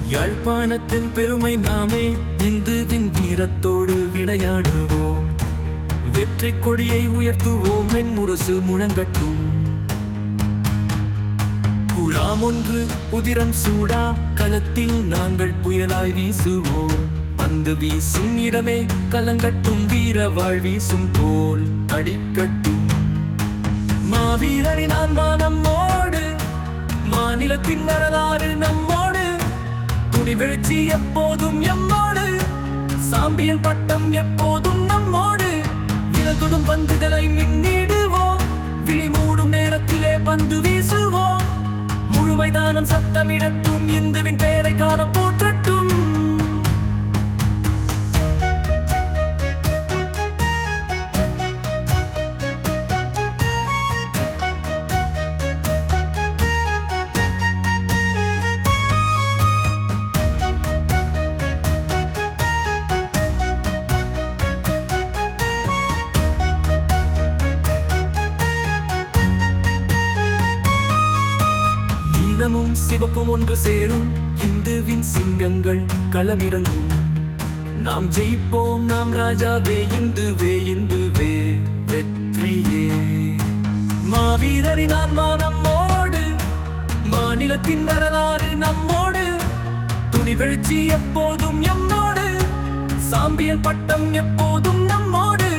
யாழ்ப்பாணத்தின் பெருமை நாமே இந்துவின் வீரத்தோடு விளையாடுவோம் வெற்றி கொடியை உயர்த்துவோம் என் முரசு முழங்கட்டும் குழாம் ஒன்று உதிரம் சூடா களத்தில் நாங்கள் புயலாய் வீசுவோம் பந்து வீசும் இடமே கலங்கட்டும் வீர வாழ் வீசும் போல் அடிக்கட்டும் மாவீரரின் ஆன்மா நம்மோடு மாநிலத்தின் வரலாறு நம்மோடு துணிவெழுச்சி எப்போதும் எம்மோடு சாம்பியன் பட்டம் எப்போதும் நம்மோடு விலகுடும் பந்துகளை மின்னிடுவோம் விழி மூடும் நேரத்திலே பந்து வீசுவோம் முழு மைதானம் சத்தமிடட்டும் இந்துவின் பெயரை காண போற்றட்டும் நீலமும் சிவப்பும் ஒன்று சேரும் இந்துவின் சிங்கங்கள் களமிறங்கும் நாம் ஜெயிப்போம் நாம் ராஜாவே இந்துவே இந்துவே வெற்றியே மாவீரரின் ஆன்மா நம்மோடு மாநிலத்தின் வரலாறு நம்மோடு துணிவெழுச்சி எப்போதும் எம்மோடு சாம்பியன் பட்டம் எப்போதும் நம்மோடு